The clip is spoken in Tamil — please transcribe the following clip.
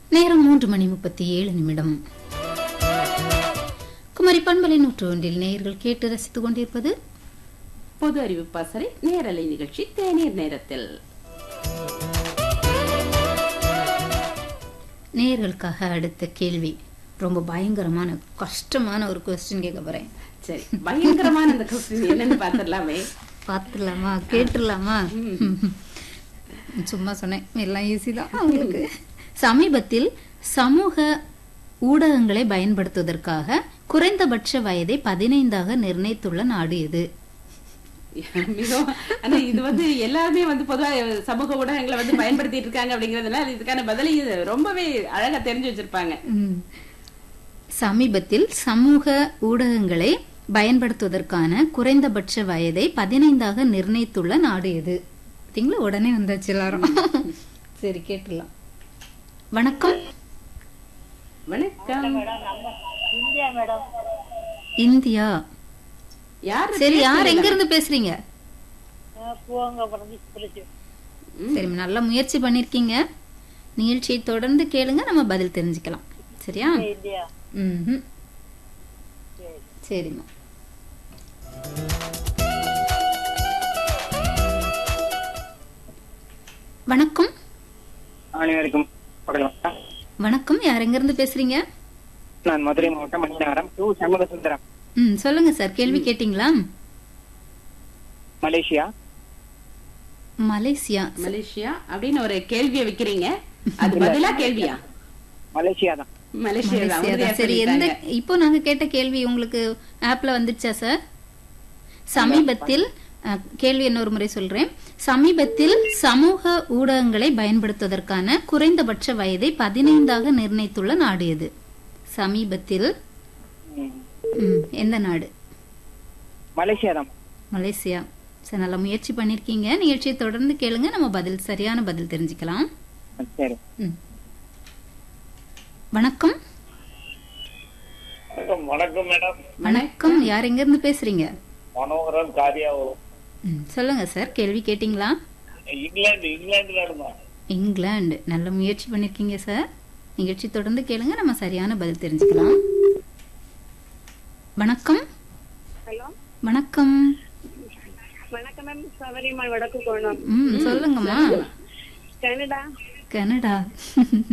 நேரம் மூன்று மணி முப்பத்தி ஏழு நிமிடம் குமரி பண்பலை நூற்று ஒன்றில் நேயர்கள் கேட்டு ரசித்துக் கொண்டிருப்பது பொது அறிவு பாசறை நேரலை நிகழ்ச்சி தேநீர் நேரத்தில் நேயர்களுக்காக அடுத்த கேள்வி ரொம்ப பயங்கரமான கஷ்டமான ஒரு கொஸ்டின் கேட்க போறேன் சரி பயங்கரமான அந்த கொஸ்டின் என்னன்னு பாத்திரலாமே பார்த்துடலாமா கேட்டுடலாமா சும்மா சொன்னேன் எல்லாம் ஈஸி தான் உங்களுக்கு சமீபத்தில் சமூக ஊடகங்களை பயன்படுத்துவதற்காக குறைந்தபட்ச வயதை பதினைந்தாக நிர்ணயித்துள்ள நாடு எது மிகவும் ஆனா இது வந்து எல்லாருமே வந்து பொதுவா சமூக ஊடகங்களை வந்து பயன்படுத்திட்டு இருக்காங்க அப்படிங்கறதுனால இதுக்கான பதிலை ரொம்பவே அழகா தெரிஞ்சு வச்சிருப்பாங்க ம். சமீபத்தில் சமூக ஊடகங்களை பயன்படுத்துவதற்கான குறைந்தபட்ச வயதை பதினைந்தாக நிர்ணயித்துள்ள நாடு எது பார்த்தீங்களா உடனே வந்தாச்சு எல்லாரும் சரி கேட்டுடலாம் வணக்கம் வணக்கம் இந்தியா மேடம் இந்தியா யாரு சரி யார் எங்க இருந்து பேசுறீங்க பூவங்க பிறந்து பிடிச்சி சரி நல்ல முயற்சி பண்ணிருக்கீங்க நிகழ்ச்சியை தொடர்ந்து கேளுங்க நம்ம பதில் தெரிஞ்சுக்கலாம் சரியா இந்தியா ம்ஹும். சரிம்மா வணக்கம் அனைவருக்கும் வணக்கம். வணக்கம் யார் எங்க இருந்து பேசுறீங்க நான் மதுரை மாவட்டம் மணிநகரம் டு சண்முக சுந்தரம் ம் சொல்லுங்க சார் கேள்வி கேட்டீங்களா மலேசியா மலேசியா மலேசியா அப்படின்னு ஒரு கேள்வியை வைக்கிறீங்க அது பதிலா கேள்வியா மலேசியா தான் மலேசியா தான். மலேசியா உறுதியா தான். சரி எந்த சொல்லிட்டாங்க. இப்போ நாங்க கேட்ட கேள்வி உங்களுக்கு ஆப்ல வந்துச்சா சார் சமீபத்தில் அஹ், கேள்வி இன்னொரு முறை சொல்றேன் சமீபத்தில் சமூக ஊடகங்களை பயன்படுத்துவதற்கான குறைந்தபட்ச வயதை பதினைந்தாக நிர்ணயித்துள்ள நாடு எது சமீபத்தில் ம். ம், எந்த நாடு மலேசியா தான் மலேசியா சரி நல்ல முயற்சி பண்ணிருக்கீங்க நிகழ்ச்சியை தொடர்ந்து கேளுங்க நம்ம பதில் சரியான பதில் தெரிஞ்சுக்கலாம் சரி ம். வணக்கம் வணக்கம் மேடம் வணக்கம் யார் எங்க இருந்து பேசுறீங்க மனோகரன் காரியாவூர் ம், சொல்லுங்க சார் கேள்வி கேட்டீங்களா இங்கிலாந்து இங்கிலாந்துல இருந்தா இங்கிலாந்து நல்ல முயற்சி பண்ணிருக்கீங்க சார் நிகழ்ச்சி தொடர்ந்து கேளுங்க நம்ம சரியான பதில் தெரிஞ்சுக்கலாம் வணக்கம் ஹலோ வணக்கம் வணக்கம் மேம் சபரிமால் வடக்கு கோணம் ம் சொல்லுங்கம்மா கனடா கனடா